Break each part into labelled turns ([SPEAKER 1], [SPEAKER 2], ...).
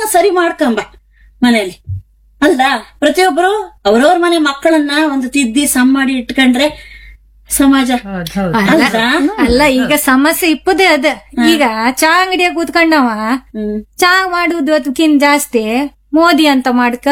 [SPEAKER 1] ಸರಿ ಮಾಡ್ಕೊಂಬ ಮನೇಲಿ ಅಲ್ಲ ಪ್ರತಿಯೊಬ್ಬರು ಅವ್ರವ್ರ ಮನೆ ಮಕ್ಕಳನ್ನ ಒಂದು ತಿದ್ದಿ ಸಮ್ ಮಾಡಿ ಇಟ್ಕೊಂಡ್ರೆ ಸಮಾಜ ಅಲ್ವಾ
[SPEAKER 2] ಅಲ್ಲ ಈಗ ಸಮಸ್ಯೆ ಇಪ್ಪದೇ ಅದ ಈಗ ಚಾ ಅಂಗಡಿಯಾಗ ಕೂತ್ಕೊಂಡವ
[SPEAKER 1] ಹ್ಮ್
[SPEAKER 2] ಚಾ ಮಾಡುದು ಅದಕ್ಕಿಂತ ಜಾಸ್ತಿ ಮೋದಿ ಅಂತ ಮಾಡ್ಕ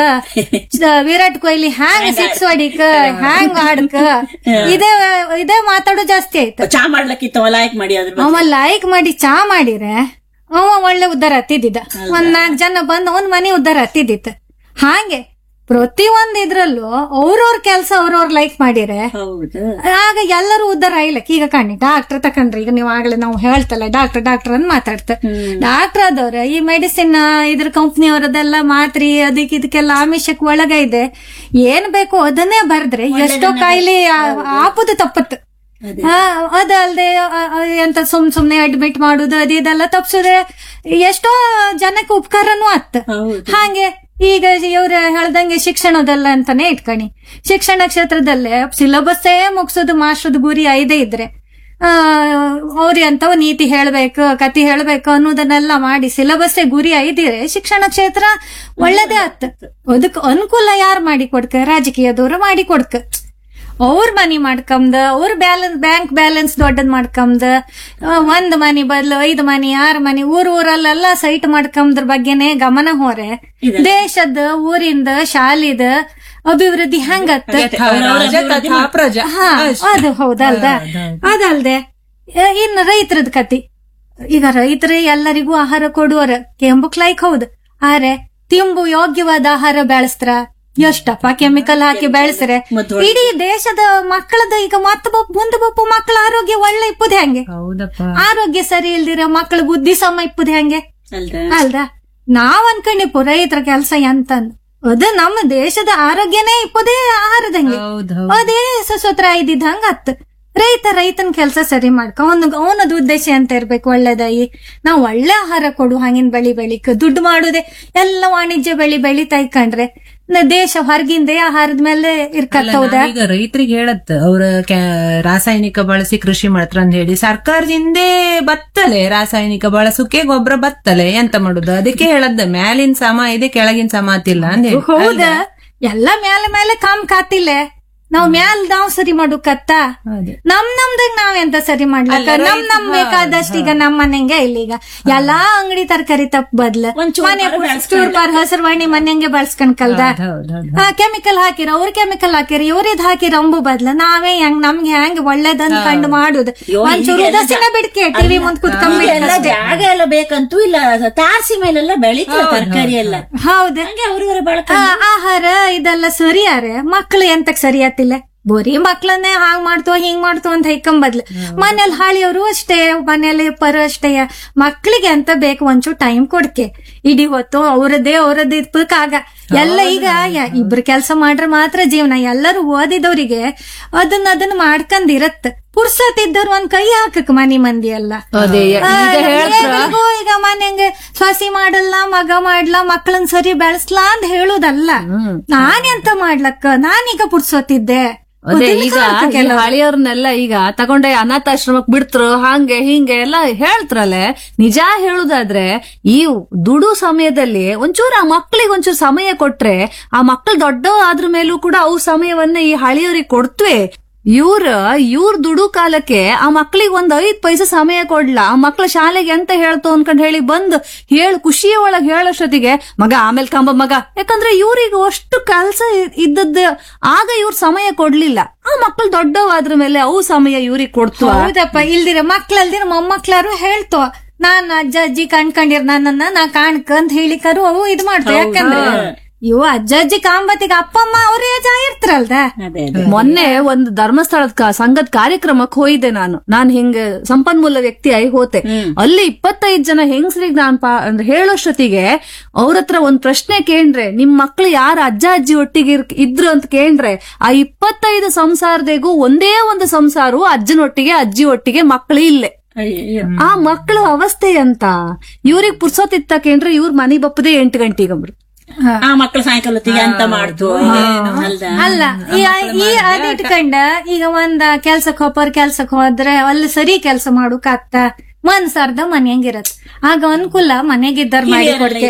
[SPEAKER 2] ಚ- ವಿರಾಟ್ ಕೊಹ್ಲಿ ಹ್ಯಾಂಗ್ ಸಿಕ್ಸ್ ಹೊಡಿಕ ಹ್ಯಾಂಗ್ ಆಡ್ಕ ಇದೇ ಇದೇ ಮಾತಾಡೋ ಜಾಸ್ತಿ ಆಯ್ತು
[SPEAKER 1] ಚಾ ಮಾಡ್ಲಕ್ಕಿತ್ತವ ಲೈಕ್ ಮಾಡಿ ಅದ್ರ ಬಗ್ಗೆ.
[SPEAKER 2] ಅವ ಲೈಕ್ ಮಾಡಿ ಚಾ ಮಾಡಿರೆ ಅವ ಒಳ್ಳೆ ಉದ್ದಾರ ಹತ್ತಿದ್ದ ಒಂದ್ ನಾಲ್ಕ್ ಜನ ಬಂದ್ ಅವನ್ ಮನೆ ಉದ್ದಾರ ಹತ್ತಿದ್ದಿತ್ತು ಹಾಗೆ ಪ್ರತಿ ಒಂದ್ ಇದ್ರಲ್ಲೂ ಅವ್ರವ್ರ ಕೆಲ್ಸ ಅವ್ರವ್ರ ಲೈಕ್ ಮಾಡಿರೆ
[SPEAKER 1] ಹೌದು
[SPEAKER 2] ಆಗ ಎಲ್ಲರೂ ಉದ್ದಾರ ಆಯ್ಲಕ್ ಈಗ ಕಣ್ಣಿ ಡಾಕ್ಟರ್ ತಕೊಂಡ್ರಿ ಈಗ ನೀವು ಆಗ್ಲೇ ನಾವು ಹೇಳ್ತಲ್ಲ ಡಾಕ್ಟರ್ ಡಾಕ್ಟರ್ ಅಂತ ಮಾತಾಡ್ತ ಡಾಕ್ಟರ್ ಆದವ್ರ ಈ ಮೆಡಿಸಿನ್ ಇದ್ರ ಕಂಪ್ನಿ ಅವರದೆಲ್ಲ ಮಾತ್ರಿ ಅದಕ್ಕೆ ಇದಕ್ಕೆಲ್ಲ ಆಮಿಷಕ್ ಒಳಗ ಇದೆ ಏನ್ ಬೇಕು ಅದನ್ನೇ ಬರ್ದ್ರೆ ಎಷ್ಟೋ ಕಾಯಿಲೆ ಆ- ಆಪುದು ತಪ್ಪತ್ತು
[SPEAKER 1] ಅದೇ.
[SPEAKER 2] ಆ, ಅದಲ್ದೆ ಆ, ಆ, ಎಂತ ಸುಮ್ ಸುಮ್ನೆ ಅಡ್ಮಿಟ್ ಮಾಡುದು ಅದು ಇದೆಲ್ಲ ತಪ್ಸುದ್ರೆ ಎಷ್ಟೋ ಜನಕ್ಕೆ ಉಪಕಾರನೂ ಆತ್
[SPEAKER 1] ಹೌದು
[SPEAKER 2] ಹಾಗೆ ಈಗ ಇವ್ರ ಹೇಳ್ದಂಗೆ ಶಿಕ್ಷಣದಲ್ಲ ಅಂತಾನೆ ಇಟ್ಕಣಿ ಶಿಕ್ಷಣ ಕ್ಷೇತ್ರದಲ್ಲೇ ಸಿಲಬಸ್ಸೇ ಮುಗಿಸೋದು ಮಾಸ್ಟರ್ದ ಗುರಿ ಐದೇ ಇದ್ರೆ ಆ ಅವ್ರಿ ಅಂತವ ನೀತಿ ಹೇಳ್ಬೇಕು ಕತಿ ಹೇಳ್ಬೇಕು ಅನ್ನೋದನ್ನೆಲ್ಲ ಮಾಡಿ ಸಿಲಬಸ್ಸೇ ಗುರಿ ಐದಿರೆ ಶಿಕ್ಷಣ ಕ್ಷೇತ್ರ ಒಳ್ಳೇದೇ ಆತ್ ಅದಕ್ ಅನುಕೂಲ ಯಾರು ಮಾಡಿ ಕೊಡ್ಕ ರಾಜಕೀಯದವ್ರು ಮಾಡಿ ಕೊಡ್ಕ ಅವ್ರ ಮನಿ ಮಾಡ್ಕಂದ ಅವ್ರ ಬ್ಯಾಲೆನ್ಸ್ ಬ್ಯಾಂಕ್ ಬ್ಯಾಲೆನ್ಸ್ ದೊಡ್ಡದ್ ಮಾಡ್ಕಂದ ಆ, ಒಂದ್ ಮನಿ ಬದ್ಲು ಐದ್ ಮನಿ ಆರ್ ಮನಿ ಊರ್ ಊರಲ್ಲೆಲ್ಲ ಸೈಟ್ ಮಾಡ್ಕಂದ್ರ ಬಗ್ಗೆನೆ ಗಮನ ಹೋರೆ ದೇಶದ ಊರಿಂದ ಶಾಲಿದ ಅಭಿವೃದ್ಧಿ ಹೆಂಗತ್ತ
[SPEAKER 3] ರಾಜ ತಥಾ ಪ್ರಜಾ
[SPEAKER 2] ಹಾ ಅದು ಹೌದಲ್ದ ಅದಲ್ದೆ ಆ, ಇನ್ನು ರೈತರದ್ ಕತಿ ಈಗ ರೈತರೇ ಎಲ್ಲರಿಗೂ ಆಹಾರ ಕೊಡುವರ ಕೆಂಬುಕ್ ಲೈಕ್ ಹೌದು ಆರೆ ತಿಂಬು ಯೋಗ್ಯವಾದ ಆಹಾರ ಬೆಳೆಸ್ತ್ರ ಎಷ್ಟಪ್ಪ ಕೆಮಿಕಲ್ ಹಾಕಿ ಬೆಳೆಸ್ರೆ
[SPEAKER 1] ಮತ್ತ್
[SPEAKER 2] ಇಡೀ ದೇಶದ ಮಕ್ಕಳದ ಈಗ ಮತ್ತ ಬಪ್ ಮುಂದೆ ಬಪ್ಪು ಮಕ್ಕಳ ಆರೋಗ್ಯ ಒಳ್ಳೆ ಇಪ್ಪುದು ಹೆಂಗೆ
[SPEAKER 3] ಹೌದಪ್ಪ
[SPEAKER 2] ಆರೋಗ್ಯ ಸರಿ ಇಲ್ದಿರ ಮಕ್ಕಳ ಬುದ್ಧಿ ಸಮ ಇಪ್ಪುದು ಹೆಂಗೆ
[SPEAKER 1] ಅಲ್ದ
[SPEAKER 2] ಅಲ್ದ ನಾವ್ ಅನ್ಕೊಂಡಿಪ್ಪು ರೈತರ ಕೆಲ್ಸ ಎಂತಂದ್ ಅದು ನಮ್ಮ ದೇಶದ ಆರೋಗ್ಯನೇ ಇಪ್ಪದೇ ಆಹಾರದಂಗೆ
[SPEAKER 3] ಹೌದ್
[SPEAKER 2] ಅದೇ ಸಸೂತ್ರ ಇದ್ದಿದ್ದಂಗ ಅತ್ ರೈತ ರೈತನ ಕೆಲ್ಸ ಸರಿ ಮಾಡ್ಕ ಅವನ ಅವನದ ಉದ್ದೇಶ ಅಂತ ಇರ್ಬೇಕು ಒಳ್ಳೇದಾಗಿ ನಾವ್ ಒಳ್ಳೆ ಆಹಾರ ಕೊಡು ಹಂಗಿನ ಬೆಳಿ ಬೆಳಿಕ ದುಡ್ಡು ಮಾಡುದೇ ಎಲ್ಲ ವಾಣಿಜ್ಯ ಬೆಳಿ ಬೆಳಿತಾ ಇಕ್ಕಂಡ್ರೆ ನ ದೇಶ ಹೊರಗಿಂದೇ ಆಹಾರದ ಮೇಲೆ ಇರ್ಕತ್ತೌದ
[SPEAKER 3] ಈಗ ರೈತರಿಗೆ ಹೇಳತ್ ಅವ್ರ ಕ್ಯಾ- ರಾಸಾಯನಿಕ ಬಳಸಿ ಕೃಷಿ ಮಾಡ್ತಾರ ಅಂತ ಹೇಳಿ ಸರ್ಕಾರದಿಂದೇ ಬತ್ತಲೆ ರಾಸಾಯನಿಕ ಬಳಸೋಕೆ ಗೊಬ್ಬರ ಬತ್ತಲೆ ಎಂತ ಮಾಡುದು ಅದಕ್ಕೆ ಹೇಳದ್ದ ಮ್ಯಾಲಿನ ಸಮ ಇದೆ ಕೆಳಗಿನ ಸಮ ಆತಿಲ್ಲ ಅಂತ ಹೇಳಿ
[SPEAKER 2] ಹೌದ ಎಲ್ಲ ಮೇಲೆ ಮೇಲೆ ಕಾಮ್ ಕಾತಿಲ್ಲ ನಾವ್ ಮ್ಯಾಲ್ ನಾವ್ ಸರಿ ಮಾಡುಕತ್ತ
[SPEAKER 3] ಅದೇ.
[SPEAKER 2] ನಮ್ ನಮ್ದಾಗ ನಾವ್ ಎಂತ ಸರಿ ಮಾಡ್ಲಕ್ಕ ನಮ್ ನಮ್ ಬೇಕಾದಷ್ಟು ಈಗ ನಮ್ ಮನೆಂಗೆ ಇಲ್ಲ ಈಗ ಎಲ್ಲಾ ಅಂಗಡಿ ತರಕಾರಿ ತಪ್ಪ ಬದ್ಲ
[SPEAKER 1] ಒಂದ್ ಚೂರ್
[SPEAKER 2] ಮನೆ
[SPEAKER 1] ಪಾರ್ ಬೆಳ್ಸ್ಕೊಂಡ್
[SPEAKER 2] ಚೂರ್ಪಾರ್ ಹಸರ್ವಾಣಿ ಮನೆಂಗೆ ಬಳಸ್ಕೊಂಡ್ ಕಲ್ದ
[SPEAKER 3] ಹೌದ್ ಹೌದ್
[SPEAKER 2] ಹಾ ಕೆಮಿಕಲ್ ಹಾಕಿರ ಅವ್ರ ಕೆಮಿಕಲ್ ಹಾಕಿರ ಇವ್ರಿದ್ ಹಾಕಿರ ಅಂಬು ಬದ್ಲ ನಾವೇ ಹೆಂಗ್ ನಮ್ಗೆ ಹೆಂಗ್ ಒಳ್ಳೇದಂದ್ ಕಂಡು ಮಾಡುದು
[SPEAKER 1] ಅಯ್ಯೋ,
[SPEAKER 2] ಒಂಚೂರು
[SPEAKER 1] ಈಗೆಲ್ಲ
[SPEAKER 2] ಉದಾಸೀನ ಬಿಡ್ಕೆ ಟಿವಿ ಮುಂದ್
[SPEAKER 1] ಎಲ್ಲ
[SPEAKER 2] ಕುತ್ಕೊಂಡ್ಬಿಟ್ಟು
[SPEAKER 1] ಜಾಗ ಎಲ್ಲ ಬೇಕಂತೂ ಇಲ್ಲ ತಾರಸಿ ಮೇಲೆಲ್ಲ ಬೆಳೀತಾರೆ ತರಕಾರಿ ಎಲ್ಲ
[SPEAKER 2] ಹೌದು
[SPEAKER 1] ಹಂಗೆ ಅವ್ರಿವರ ಬಳಕ
[SPEAKER 2] ಆ, ಆಹಾರ ಇದೆಲ್ಲ ಸರಿಯಾರೆ ಮಕ್ಳು ಎಂತಕ್ ಸರಿಯಾತಿಲ್ಲ ಬರೀ ಮಕ್ಳನ್ನೇ ಹಾಂಗ್ ಮಾಡ್ತೋ ಹಿಂಗ್ ಮಾಡ್ತೋ ಅಂತ ಹೈಕೊಂಬದ್ಲು ಮನೇಲಿ ಹಾಳಿಯವರು ಅಷ್ಟೇ ಮನೇಲಿ ಪರ ಅಷ್ಟೇ ಮಕ್ಳಿಗೆ ಅಂತ ಬೇಕು ಒಂಚೂರು ಟೈಮ್ ಕೊಡ್ಕೆ ಇಡೀ ಹೊತ್ತು ಅವ್ರದ್ದೇ ಅವ್ರದ್ದು ಇರ್ಬೇಕಾಗ ಎಲ್ಲ ಈಗ ಯ- ಇಬ್ರು ಕೆಲಸ ಮಾಡ್ರೆ ಮಾತ್ರ ಜೀವನ ಎಲ್ಲರೂ ಓದಿದವರಿಗೆ ಅದನ್ನ ಅದನ್ನ ಮಾಡ್ಕಂದಿರತ್ ಪುರ್ಸತ್ ಇದ್ದವ್ರು ಒಂದ್ ಕೈ ಹಾಕಕ್ ಮನಿ ಮಂದಿ ಎಲ್ಲ
[SPEAKER 4] ಅದೇ
[SPEAKER 2] ಆ,
[SPEAKER 4] ಈಗ ಹೇಳ್ತ್ರ
[SPEAKER 2] ಎಲ್ರಿಗೂ ಈಗ ಮನೆಗೆ ಸೊಸಿ ಮಾಡಲ್ಲ ಮಗ ಮಾಡ್ಲಾ ಮಕ್ಕಳನ್ ಸರಿ ಬೆಳೆಸ್ಲಾ ಅಂತ ಹೇಳುದಲ್ಲ ನಾನೆಂತ ಮಾಡ್ಲಕ್ಕ ನಾನೀಗ ಪುಡ್ಸೋತಿದ್ದೆ
[SPEAKER 4] ಅದೇ
[SPEAKER 2] ಅದನ್ನ
[SPEAKER 4] ಈಗ
[SPEAKER 2] ಕಾಣ್ತು
[SPEAKER 4] ಈ
[SPEAKER 2] ಕೆಲವ್ರು.
[SPEAKER 4] ಹಳಿಯವ್ರನ್ನೆಲ್ಲ ಈಗ ತಗೊಂಡೆ ಅನಾಥಾಶ್ರಮಕ್ ಬಿಡ್ತ್ರು ಹಂಗೆ ಹಿಂಗೆ ಎಲ್ಲ ಹೇಳ್ತ್ರಲೆ ನಿಜ ಹೇಳುದಾದ್ರೆ ಈ ದುಡು ಸಮಯದಲ್ಲಿ ಒಂಚೂರು ಆ ಮಕ್ಳಿಗೆ ಒಂಚೂರು ಸಮಯ ಕೊಟ್ರೆ ಆ ಮಕ್ಳು ದೊಡ್ಡ ಆದ್ರ ಮೇಲೂ ಕೂಡ ಅವು ಸಮಯವನ್ನ ಈ ಹಳಿಯವ್ರಿಗೆ ಕೊಡ್ತ್ವೆ ಇವ್ರ ಇವ್ರ ದುಡು ಕಾಲಕ್ಕೆ ಆ ಮಕ್ಳಿಗೆ ಒಂದ್ ಐದ್ ಪೈಸೆ ಸಮಯ ಕೊಡ್ಲ ಆ ಮಕ್ಳ ಶಾಲೆಗೆ ಎಂತ ಹೇಳ್ತು ಅನ್ಕೊಂಡ್ ಹೇಳಿ ಬಂದು ಹೇಳು ಖುಷಿಯ ಒಳಗ್ ಹೇಳೋಷ್ಟೊತ್ತಿಗೆ ಮಗ ಆಮೇಲೆ ಕಂಬ ಮಗ ಯಾಕಂದ್ರೆ ಇವ್ರಿಗೆ ಅಷ್ಟು ಕೆಲ್ಸ ಇದ್ದದ್ದು ಆಗ ಇವ್ರ ಸಮಯ ಕೊಡ್ಲಿಲ್ಲ ಆ ಮಕ್ಳು ದೊಡ್ಡವಾದ್ರ ಮೇಲೆ ಅವು ಸಮಯ ಇವ್ರಿಗೆ ಕೊಡ್ತು
[SPEAKER 2] ಹೌದಪ್ಪ ಇಲ್ದಿರ ಮಕ್ಳಲ್ದಿರ ಮೊಮ್ಮಕ್ಳಾರು ಹೇಳ್ತೋ ನಾನ್ ಅಜ್ಜ ಅಜ್ಜಿ ಕಣ್ಕೊಂಡಿರ್ ನನ್ನನ್ನ ನಾ ಕಾಣ್ಕ ಅಂತ ಹೇಳಿಕರು ಅವು ಇದ್ ಮಾಡ್ತಾವ ಯಾಕಂದ್ರೆ ಇವು ಅಜ್ಜ ಅಜ್ಜಿ ಕಾಂಬತ್ತಿಗೆ ಅಪ್ಪ ಅಮ್ಮ ಅವ್ರೇ ಏಜ್ ಆಗಿರ್ತಾರಲ್ದ
[SPEAKER 1] ಅದೇ ಅದೇ
[SPEAKER 4] ಮೊನ್ನೆ ಒಂದು ಧರ್ಮಸ್ಥಳದ ಕ- ಸಂಘದ ಕಾರ್ಯಕ್ರಮಕ್ಕೆ ಹೋಯ್ದೆ ನಾನು ನಾನ್ ಹಿಂಗ ಸಂಪನ್ಮೂಲ ವ್ಯಕ್ತಿ ಆಗಿ ಹೋತೆ ಅಲ್ಲಿ ಇಪ್ಪತ್ತೈದ್ ಜನ ಹೆಂಗಸ್ರಿಗೆ ನಾನ್ ಪಾ ಅಂದ್ರೆ ಹೇಳೋಷ್ಟೊತ್ತಿಗೆ ಅವ್ರ ಹತ್ರ ಒಂದ್ ಪ್ರಶ್ನೆ ಕೇಂದ್ರೆ ನಿಮ್ ಮಕ್ಳು ಯಾರ ಅಜ್ಜ ಅಜ್ಜಿ ಒಟ್ಟಿಗೆ ಇರ್- ಇದ್ರು ಅಂತ ಕೇಂದ್ರೆ ಆ ಇಪ್ಪತ್ತೈದು ಸಂಸಾರದಿಗೂ ಒಂದೇ ಒಂದು ಸಂಸಾರವು ಅಜ್ಜನೊಟ್ಟಿಗೆ ಅಜ್ಜಿ ಒಟ್ಟಿಗೆ ಮಕ್ಳು ಇಲ್ಲೇ
[SPEAKER 1] ಅಯ್ಯಯ್ಯೋ.
[SPEAKER 4] ಆ ಮಕ್ಕಳ ಅವಸ್ಥೆ ಅಂತ ಇವ್ರಿಗೆ ಪುರ್ಸೋತಿತ್ತ ಕೇಂದ್ರೆ ಇವ್ರ ಮನೆ ಬಪ್ಪದೆ ಎಂಟು ಗಂಟೆಗಂಬ್ರು
[SPEAKER 1] ಆ ಮಕ್ಳು ಸಾಯಂಕಾಲ ಹೊತ್ತಿಗೆ ಅಂತ ಮಾಡ್ತು ಅಲ್ದ
[SPEAKER 2] ಅಲ್ಲ ಈ ಈ ಅದಿಟ್ಕೊಂಡ ಈಗ ಒಂದ ಕೆಲ್ಸಕ್ ಹೋಗೋರ್ ಕೆಲ್ಸಕ್ ಹೋದ್ರೆ ಅಲ್ಲಿ ಸರಿ ಕೆಲ್ಸ ಮಾಡೋಕಾಗ್ತ ಮನ್ಸಾರ್ದ ಮನ್ಯಂಗಿರತ್ ಆಗ ಅನುಕೂಲ ಮನೆಗಿದ್ದಾರ ಮಾಡಿ ಕೊಡ್ಕೆ